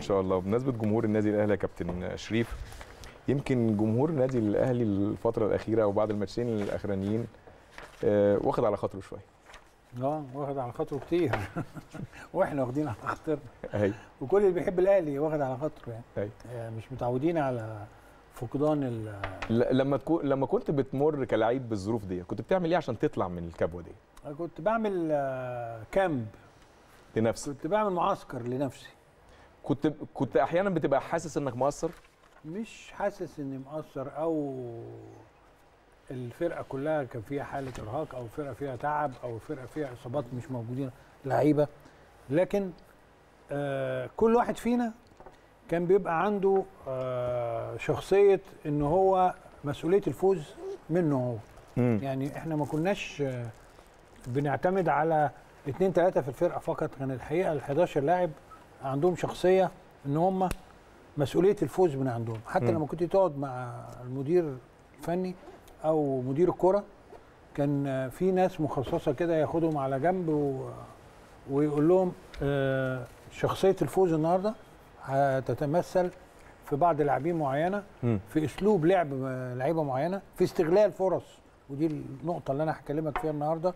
شاء الله بمناسبه جمهور النادي الاهلي يا كابتن شريف يمكن جمهور النادي الاهلي الفتره الاخيره او بعد الماتشين الاخرانيين آه، واخد على خاطره شويه اه واخد على خاطره كتير واحنا واخدين على خاطرنا اهي وكل اللي بيحب الاهلي واخد على خاطره يعني اهي آه، مش متعودين على فقدان ال ل- لما تكون لما كنت بتمر كلاعب بالظروف دي كنت بتعمل ايه عشان تطلع من الكبوه دي أنا كنت بعمل آه، كامب لنفسك كنت بعمل معسكر لنفسي كنت كنت احيانا بتبقى حاسس انك مقصر مش حاسس اني مقصر او الفرقه كلها كان فيها حاله ارهاق او الفرقه فيها تعب او الفرقه فيها اصابات مش موجودين لعيبه لكن آه كل واحد فينا كان بيبقى عنده آه شخصيه ان هو مسؤوليه الفوز منه هو مم. يعني احنا ما كناش آه، بنعتمد على اثنين ثلاثه في الفرقه فقط كان الحقيقه ال 11 لاعب عندهم شخصيه ان هم مسؤوليه الفوز من عندهم حتى مم. لما كنت تقعد مع المدير الفني او مدير الكره كان آه، في ناس مخصصه كده ياخدهم على جنب و... ويقول لهم آه، شخصيه الفوز النهارده هتتمثل في بعض لاعبين معينه مم. في اسلوب لعب آه، لعيبه معينه في استغلال فرص ودي النقطه اللي انا هكلمك فيها النهارده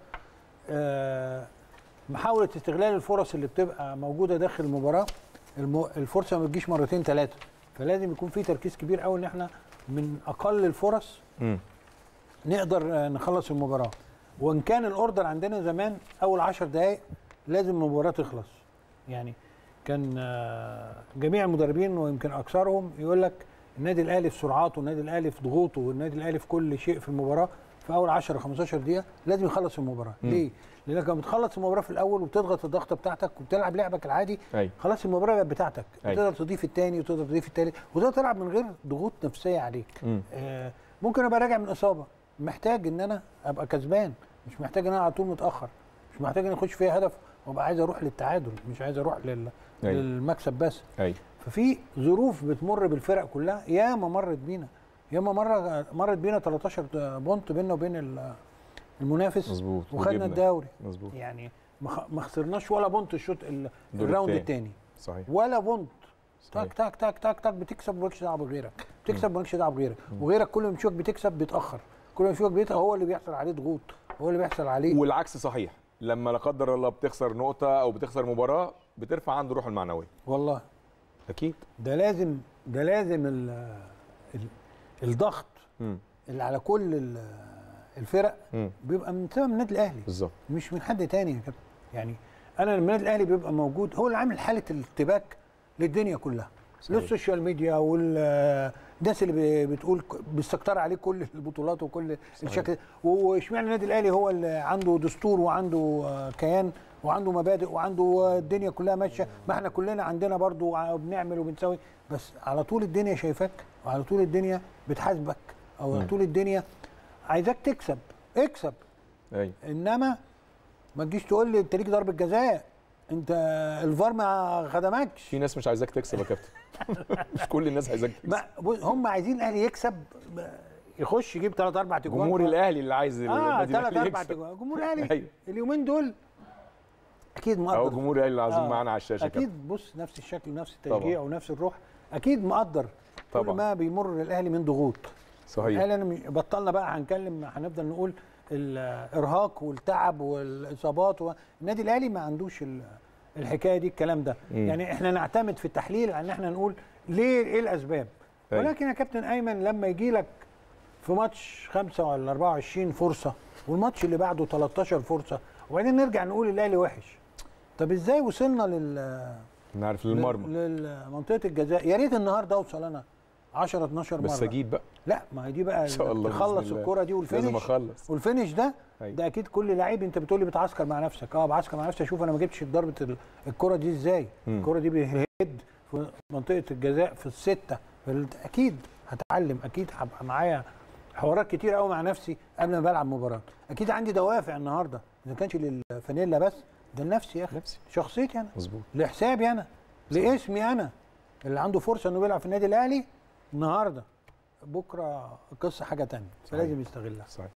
آه، محاوله استغلال الفرص اللي بتبقى موجوده داخل المباراه الم- الفرصه ما بتجيش مرتين ثلاثه فلازم يكون في تركيز كبير قوي ان احنا من اقل الفرص مم. نقدر آه، نخلص المباراه وان كان الاوردر عندنا زمان اول عشر دقائق لازم المباراه تخلص يعني كان آه، جميع المدربين ويمكن اكثرهم يقول لك النادي الاهلي في سرعاته والنادي الاهلي في ضغوطه والنادي الاهلي في كل شيء في المباراه في اول 10 15 دقيقه لازم يخلص المباراه مم. ليه لانك لما بتخلص المباراه في الاول وبتضغط الضغطه بتاعتك وبتلعب لعبك العادي ايوه خلاص المباراه بقت بتاعتك أيوة. وتقدر تضيف الثاني وتقدر تضيف الثالث وتقدر تلعب من غير ضغوط نفسيه عليك مم. آه، ممكن ابقى راجع من اصابه محتاج ان انا ابقى كسبان مش محتاج ان انا على طول متاخر مش محتاج ان اخش فيها هدف وابقى عايز اروح للتعادل مش عايز اروح لل... أيوة. للمكسب بس ايوه ففي ظروف بتمر بالفرق كلها ياما مرت بينا ياما مره مرت بينا 13 بونت بيننا وبين ال- المنافس مظبوط وخدنا وجبنا. الدوري مظبوط يعني ما خ- ما خسرناش ولا بونت الشوط ال- الدور الراوند التاني. الثاني صحيح ولا بونت صحيح. تاك تاك تاك تاك تاك بتكسب ومالكش دعوه بغيرك بتكسب ومالكش دعوه بغيرك وغيرك كل ما يشوفك بتكسب بيتاخر كل ما يشوفك بيتأخر هو اللي بيحصل عليه ضغوط هو اللي بيحصل عليه والعكس صحيح لما لا قدر الله بتخسر نقطه او بتخسر مباراه بترفع عنده الروح المعنويه والله اكيد ده لازم ده لازم ال ال الضغط مم. اللي على كل ال- الفرق مم. بيبقى من سبب النادي الاهلي بالظبط مش من حد تاني يا كابتن يعني انا لما النادي الاهلي بيبقى موجود هو اللي عامل حاله الارتباك للدنيا كلها صحيح. للسوشيال ميديا والناس اللي بي- بتقول ك- بيستكتر عليه كل البطولات وكل الشكل واشمعنى النادي الاهلي هو اللي عنده دستور وعنده آه، كيان وعنده مبادئ وعنده آه، الدنيا كلها ماشيه ما احنا كلنا عندنا برضو ع- بنعمل وبنسوي بس على طول الدنيا شايفاك وعلى طول الدنيا بتحاسبك او على مم. طول الدنيا عايزاك تكسب اكسب ايوه انما ما تجيش تقول لي انت ليك ضربه جزاء انت الفار ما خدمكش في ناس مش عايزاك تكسب يا كابتن مش كل الناس عايزاك تكسب ما بص، هم عايزين الاهلي يكسب يخش يجيب ثلاث اربع تجوان جمهور الاهلي اللي عايز اه النادي ثلاث الاهلي اربع يكسب تجوان جمهور الاهلي ايوه اليومين دول اكيد اهو مقدر جمهور الاهلي العظيم آه. معانا على الشاشه يا كابتن اكيد بص نفس الشكل ونفس التشجيع طبعا. ونفس الروح اكيد مقدر طبعا. كل ما بيمر الاهلي من ضغوط صحيح الاهلي انا مش- بطلنا بقى هنكلم هنفضل نقول الارهاق والتعب والاصابات و... النادي الاهلي ما عندوش ال- الحكايه دي الكلام ده مم. يعني احنا نعتمد في التحليل على ان احنا نقول ليه ايه الاسباب أيوة. ولكن يا كابتن ايمن لما يجي لك في ماتش 5 ولا 24 فرصه والماتش اللي بعده 13 فرصه وبعدين نرجع نقول الاهلي وحش طب ازاي وصلنا لل نعرف للمرمى لمنطقه الجزاء يا ريت النهارده اوصل انا 10 12 مره بس اجيب بقى لا ما هي دي بقى ان شاء الله تخلص بإذن الله. الكره دي لازم والفينش اخلص والفينش ده أيوة. ده اكيد كل لعيب انت بتقول لي بتعسكر مع نفسك اه بعسكر مع نفسي اشوف انا ما جبتش ضربه ال- الكره دي ازاي مم. الكره دي بيهد في منطقه الجزاء في السته فال- اكيد هتعلم اكيد هبقى معايا حوارات كتير قوي مع نفسي قبل ما بلعب مباراه اكيد عندي دوافع النهارده اذا كانش للفانيلا بس ده لنفسي يا اخي نفسي شخصيتي انا مظبوط لحسابي انا لاسمي انا اللي عنده فرصه انه بيلعب في النادي الاهلي النهارده بكره القصه حاجه تانية فلازم يستغلها صحيح